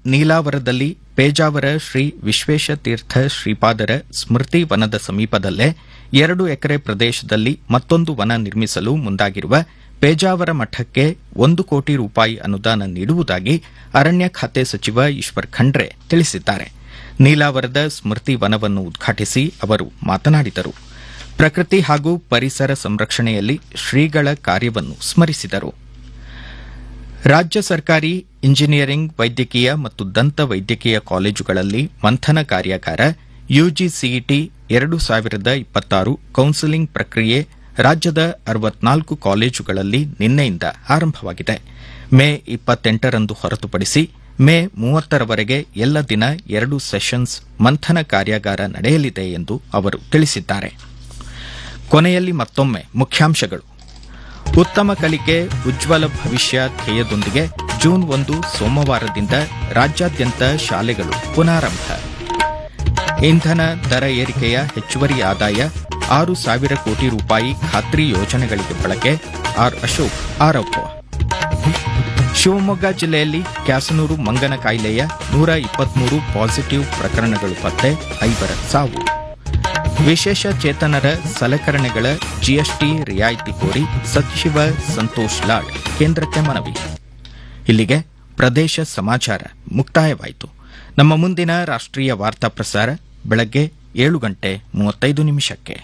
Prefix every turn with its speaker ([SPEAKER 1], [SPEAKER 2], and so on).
[SPEAKER 1] ನೀಲಾವರದಲ್ಲಿ ಪೇಜಾವರ ಶ್ರೀ ವಿಶ್ವೇಶತೀರ್ಥ ಶ್ರೀಪಾದರ ಸ್ಮೃತಿ ವನದ ಸಮೀಪದಲ್ಲೇ ಎರಡು ಎಕರೆ ಪ್ರದೇಶದಲ್ಲಿ ಮತ್ತೊಂದು ವನ ನಿರ್ಮಿಸಲು ಮುಂದಾಗಿರುವ ಪೇಜಾವರ ಮಠಕ್ಕೆ ಒಂದು ಕೋಟಿ ರೂಪಾಯಿ ಅನುದಾನ ನೀಡುವುದಾಗಿ ಅರಣ್ಯ ಖಾತೆ ಸಚಿವ ಈಶ್ವರ್ ಖಂಡ್ರೆ ತಿಳಿಸಿದ್ದಾರೆ ನೀಲಾವರದ ಸ್ಮೃತಿ ವನವನ್ನು ಉದ್ಘಾಟಿಸಿ ಅವರು ಮಾತನಾಡಿದರು ಪ್ರಕೃತಿ ಹಾಗೂ ಪರಿಸರ ಸಂರಕ್ಷಣೆಯಲ್ಲಿ ಶ್ರೀಗಳ ಕಾರ್ಯವನ್ನು ಸ್ಮರಿಸಿದರು ರಾಜ್ಯ ಸರ್ಕಾರಿ ಇಂಜಿನಿಯರಿಂಗ್ ವೈದ್ಯಕೀಯ ಮತ್ತು ದಂತ ವೈದ್ಯಕೀಯ ಕಾಲೇಜುಗಳಲ್ಲಿ ಮಂಥನ ಕಾರ್ಯಾಗಾರ ಯುಜಿಸಿಇಟಿ ಎರಡು ಸಾವಿರದ ಇಪ್ಪತ್ತಾರು ಕೌನ್ಸೆಲಿಂಗ್ ಪ್ರಕ್ರಿಯೆ ರಾಜ್ಯದ ಅರವತ್ನಾಲ್ಕು ಕಾಲೇಜುಗಳಲ್ಲಿ ನಿನ್ನೆಯಿಂದ ಆರಂಭವಾಗಿದೆ ಮೇ ಇಪ್ಪತ್ತೆಂಟರಂದು ಹೊರತುಪಡಿಸಿ ಮೇ ಮೂವತ್ತರವರೆಗೆ ಎಲ್ಲ ದಿನ ಎರಡು ಸೆಷನ್ಸ್ ಮಂಥನ ಕಾರ್ಯಾಗಾರ ನಡೆಯಲಿದೆ ಎಂದು ಅವರು ತಿಳಿಸಿದ್ದಾರೆ ಕೊನೆಯಲ್ಲಿ ಮತ್ತೊಮ್ಮೆ ಮುಖ್ಯಾಂಶಗಳು ಉತ್ತಮ ಕಲಿಕೆ ಉಜ್ವಲ ಭವಿಷ್ಯ ಧ್ಯೇಯದೊಂದಿಗೆ ಜೂನ್ ಒಂದು ಸೋಮವಾರದಿಂದ ರಾಜ್ಯಾದ್ಯಂತ ಶಾಲೆಗಳು ಪುನಾರಂಭ ಇಂಧನ ದರ ಏರಿಕೆಯ ಹೆಚ್ಚುವರಿ ಆದಾಯ ಆರು ಸಾವಿರ ಕೋಟಿ ರೂಪಾಯಿ ಖಾತ್ರಿ ಯೋಜನೆಗಳಿಗೆ ಬಳಕೆ ಆರ್ ಅಶೋಕ್ ಆರೋಪ ಶಿವಮೊಗ್ಗ ಜಿಲ್ಲೆಯಲ್ಲಿ ಕ್ಯಾಸನೂರು ಮಂಗನ ಕಾಯಿಲೆಯ ನೂರ ಇಪ್ಪತ್ಮೂರು ಪಾಸಿಟಿವ್ ಪ್ರಕರಣಗಳು ಪತ್ತೆ ಐವರ ಸಾವು ವಿಶೇಷ ಚೇತನರ ಸಲಕರಣೆಗಳ ಜಿಎಸ್ಟಿ ರಿಯಾಯಿತಿ ಕೋರಿ ಸಚಿವ ಸಂತೋಷ್ ಲಾಡ್ ಕೇಂದ್ರಕ್ಕೆ ಮನವಿ ಇಲ್ಲಿಗೆ ಪ್ರದೇಶ ಸಮಾಚಾರ ಮುಕ್ತಾಯವಾಯಿತು ನಮ್ಮ ಮುಂದಿನ ರಾಷ್ಟ್ರೀಯ ವಾರ್ತಾ ಪ್ರಸಾರ ಬೆಳಗ್ಗೆ ಏಳು ಗಂಟೆ ಮೂವತ್ತೈದು ನಿಮಿಷಕ್ಕೆ